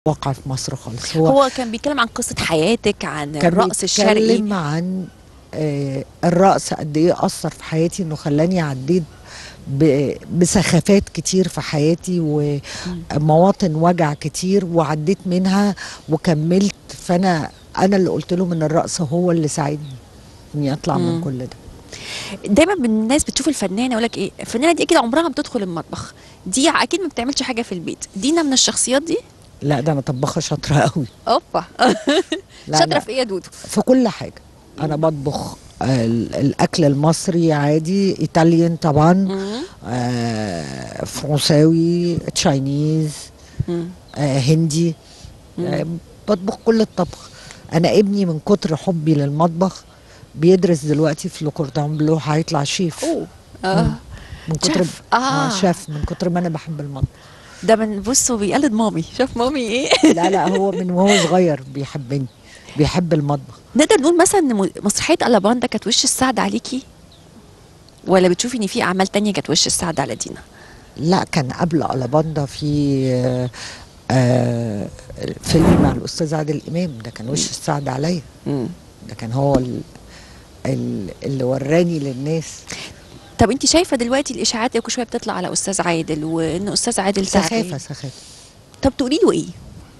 واقع في مصر خالص هو, هو كان بيتكلم عن قصه حياتك عن كان الرقص الشرقي بيتكلم عن آه، الرقص قد ايه اثر في حياتي انه خلاني عديت ب- بسخافات كتير في حياتي ومواطن وجع كتير وعديت منها وكملت فانا انا اللي قلت لهم ان الرقص هو اللي ساعدني اني اطلع من مم. كل ده دايما الناس بتشوف الفنانه يقول لك ايه الفنانه دي اكيد عمرها ما بتدخل المطبخ دي اكيد ما بتعملش حاجه في البيت دينا من الشخصيات دي لا ده انا طباخه شاطره قوي اوبا لا شاطره لا في ايه يا دودو في كل حاجه انا بطبخ آه، ال- الاكل المصري عادي ايطاليان طبعا مم. آه، فرنساوي تشاينيز مم. آه، هندي آه، بطبخ كل الطبخ انا ابني من كتر حبي للمطبخ بيدرس دلوقتي في لوكوردون بلو هيطلع شيف اوه اه من كتر شيف. آه. شيف من كتر ما انا بحب المطبخ ده من بصوا بيقلد مامي شاف مامي ايه لا لا هو من وهو صغير بيحبني بيحب المطبخ نقدر نقول مثلا ان م- مسرحيه الاباندا كانت وش السعد عليكي ولا بتشوفي ان في اعمال تانية كانت وش السعد على دينا لا كان قبل ألاباندا في آه، آه، فيلم مع الأستاذ عادل إمام ده كان وش السعد عليا ده كان هو ال- ال- اللي وراني للناس طب انت شايفه دلوقتي الاشاعات اللي كل شويه بتطلع على استاذ عادل وان استاذ عادل تعبان. سخافة سخافة طب تقولي له ايه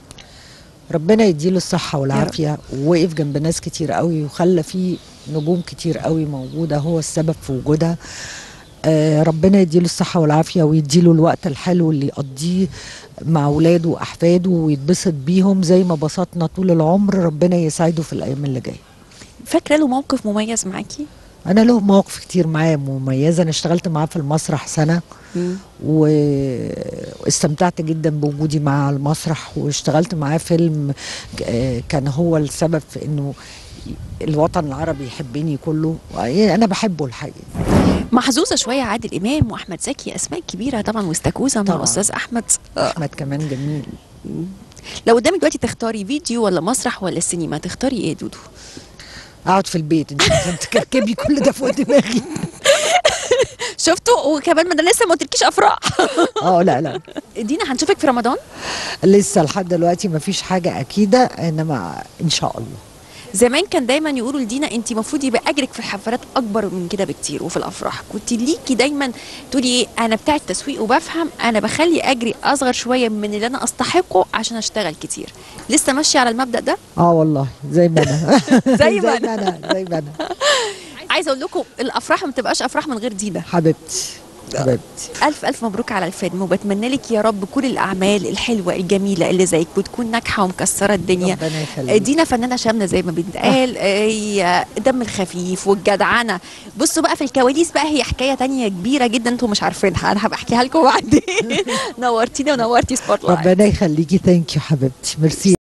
ربنا يديله الصحة والعافية ووقف جنب ناس كتير قوي وخلى فيه نجوم كتير قوي موجودة هو السبب في وجودها آه ربنا يديله الصحة والعافية ويديله الوقت الحلو اللي يقضيه مع ولاده وأحفاده ويتبسط بيهم زي ما بسطنا طول العمر ربنا يسعده في الأيام اللي جاية فاكره له موقف مميز معاكي أنا له مواقف كتير معاه مميزة أنا اشتغلت معاه في المسرح سنة و- واستمتعت جدا بوجودي معاه على المسرح واشتغلت معاه فيلم آه، كان هو السبب في انه الوطن العربي يحبني كله يعني انا بحبه الحقيقه محظوظه شويه عادل امام واحمد زكي اسماء كبيره طبعا واستاكوزا مع طبعاً. استاذ احمد آه. احمد كمان جميل لو قدامك دلوقتي تختاري فيديو ولا مسرح ولا سينما تختاري ايه يا دودو اقعد في البيت انت عشان تكركبي كل ده فوق دماغي شفتوا وكمان ما انا لسه ما قلتلكيش افراح اه لا لا دينا هنشوفك في رمضان لسه لحد دلوقتي ما فيش حاجه اكيده انما ان شاء الله زمان كان دايما يقولوا لدينا انت المفروض يبقى اجرك في الحفلات اكبر من كده بكتير وفي الافراح كنت ليكي دايما تقولي ايه انا بتاع التسويق وبفهم انا بخلي اجري اصغر شويه من اللي انا استحقه عشان اشتغل كتير لسه ماشيه على المبدا ده اه والله زي ما انا زي ما ما انا زي ما انا عايزه اقول لكم الافراح ما بتبقاش افراح من غير دينا حبيبتي حبيبتي الف الف مبروك على الفيلم وبتمنى لك يا رب كل الاعمال الحلوه الجميله اللي زيك وتكون ناجحه ومكسره الدنيا ربنا يخليك دينا فنانه شامله زي ما بيتقال هي دم الخفيف والجدعنه بصوا بقى في الكواليس بقى هي حكايه تانية كبيره جدا انتم مش عارفينها انا هبقى احكيها لكم بعدين نورتينا ونورتي سبوت لايت ربنا يخليكي ثانك يو حبيبتي ميرسي